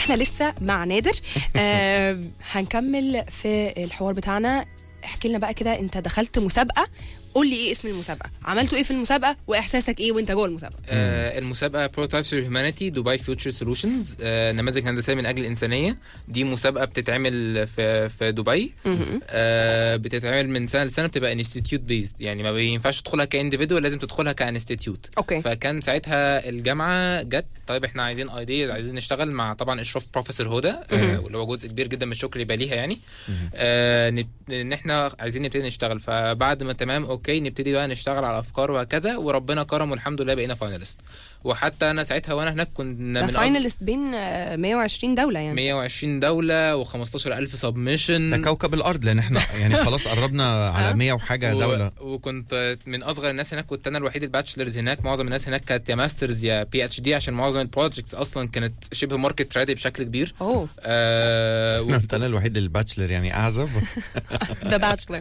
احنا لسه مع نادر آه هنكمل في الحوار بتاعنا احكي لنا بقى كده انت دخلت مسابقه قول لي ايه اسم المسابقه عملتوا ايه في المسابقه واحساسك ايه وانت جوه المسابقه آه المسابقه بروتايبس فور هيومانيتي دبي فيوتشر سولوشنز نماذج هندسيه من اجل الانسانيه دي مسابقه بتتعمل في في دبي مهم. آه بتتعمل من سنه لسنه بتبقى انستيتيوت بيزد يعني ما بينفعش تدخلها كانديفيدوال لازم تدخلها كانستيتيوت اوكي فكان ساعتها الجامعه جت طيب احنا عايزين ايديا عايزين نشتغل مع طبعا اشراف بروفيسور هدى آه مهم. واللي هو جزء كبير جدا من الشكر يبقى ليها يعني آه نت- ان احنا عايزين نبتدي نشتغل فبعد ما تمام اوكي نبتدي بقى نشتغل على افكار وهكذا وربنا كرم والحمد لله بقينا فاينلست وحتى انا ساعتها وانا هناك كنا ده من أص- فاينلست بين آه، 120 دوله يعني 120 دوله و15000 سبمشن ده كوكب الارض لان احنا يعني خلاص قربنا آه. على 100 وحاجه دوله و... وكنت من اصغر الناس هناك كنت انا الوحيد الباتشلرز هناك معظم الناس هناك كانت يا ماسترز يا بي اتش دي عشان معظم البروجكتس اصلا كانت شبه ماركت ريدي بشكل كبير اوه آه و... قلت انا الوحيد الباتشلر يعني اعزب ذا باتشلر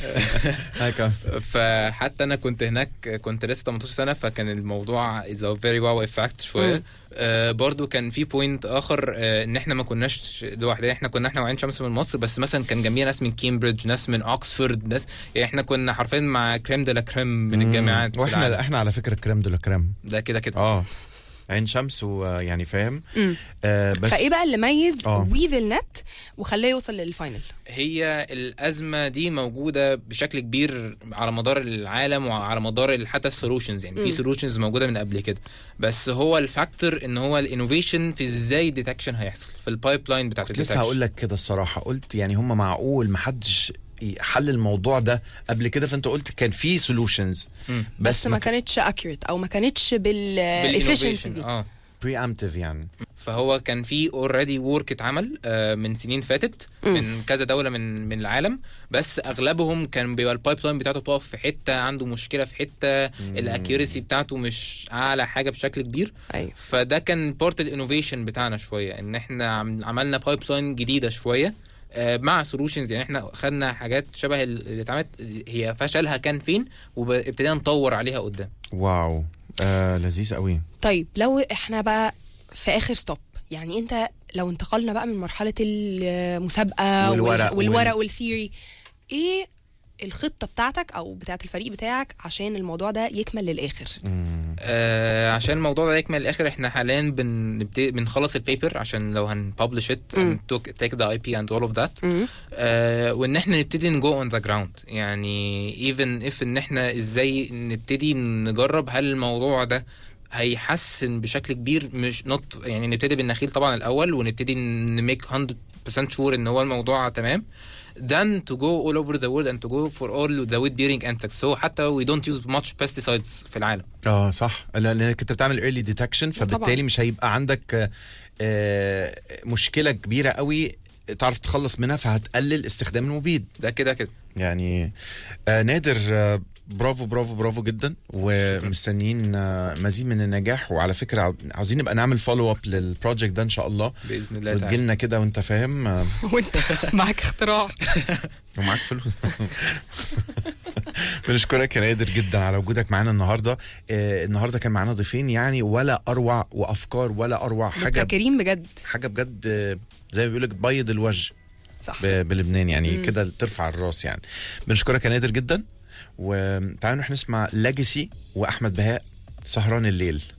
هكا. فحتى انا كنت هناك كنت لسه 18 سنه فكان الموضوع از فيري واو افكت شويه مم. آه برضو كان في بوينت اخر آه ان احنا ما كناش لوحدنا احنا كنا احنا وعين شمس من مصر بس مثلا كان جنبينا ناس من كامبريدج ناس من اوكسفورد ناس يعني احنا كنا حرفيا مع كريم دي لا كريم من الجامعات في العالم. واحنا احنا على فكره كريم دولا كريم ده كده كده اه عين شمس ويعني فاهم مم. آه بس فايه بقى اللي ميز آه. ويفل نت وخلاه يوصل للفاينل هي الازمه دي موجوده بشكل كبير على مدار العالم وعلى مدار حتى السولوشنز يعني مم. في سولوشنز موجوده من قبل كده بس هو الفاكتور ان هو الانوفيشن في ازاي ديتكشن هيحصل في البايب لاين بتاعت كنت لسه هقول لك كده الصراحه قلت يعني هم معقول ما حدش حل الموضوع ده قبل كده فانت قلت كان في سولوشنز مم. بس ما كانتش اكيوريت او ما كانتش بالافشنسي دي اه بري امتيف يعني فهو كان في اوريدي ورك اتعمل آه، من سنين فاتت مم. من كذا دوله من من العالم بس اغلبهم كان بيبقى البايب لاين بتاعته بتقف في حته عنده مشكله في حته الاكيورسي بتاعته مش اعلى حاجه بشكل كبير ايوه فده كان بارت الانوفيشن بتاعنا شويه ان احنا عم- عملنا بايب لاين جديده شويه آه، مع سولوشنز يعني احنا خدنا حاجات شبه اللي اتعملت هي فشلها كان فين وابتدينا نطور عليها قدام واو آه لذيذ قوي طيب لو احنا بقى في اخر ستوب يعني انت لو انتقلنا بقى من مرحله المسابقه والورق وال- والورق وال- والثيوري ايه الخطه بتاعتك او بتاعت الفريق بتاعك عشان الموضوع ده يكمل للاخر آه عشان الموضوع ده يكمل الاخر احنا حاليا بنبتدي بنخلص البيبر عشان لو هنببلش ات مم. تيك ذا اي بي اند اول اوف ذات مم. وان احنا نبتدي نجو اون ذا جراوند يعني ايفن اف ان احنا ازاي نبتدي نجرب هل الموضوع ده هيحسن بشكل كبير مش نوت يعني نبتدي بالنخيل طبعا الاول ونبتدي نميك 100% شور ان هو الموضوع تمام then to go all over the world and to go for all the weed bearing insects so حتى we don't use much pesticides في العالم اه صح لانك انت بتعمل ايرلي ديتكشن فبالتالي طبعاً. مش هيبقى عندك آه مشكله كبيره قوي تعرف تخلص منها فهتقلل استخدام المبيد ده كده كده يعني آه نادر آه برافو برافو برافو جدا ومستنيين آه مزيد من النجاح وعلى فكره عاو- عاوزين نبقى نعمل فولو اب للبروجكت ده ان شاء الله باذن الله وتجي تعالى لنا كده وانت فاهم آه وانت معاك اختراع ومعاك فلوس بنشكرك يا نادر جدا على وجودك معانا النهارده آه النهارده كان معانا ضيفين يعني ولا اروع وافكار ولا اروع حاجه مبتكرين بجد حاجه بجد آه، زي ما بيقول لك بيض الوجه صح ب- بلبنان يعني مم. كده ترفع الراس يعني بنشكرك يا نادر جدا وتعالوا نروح نسمع ليجاسي واحمد بهاء سهران الليل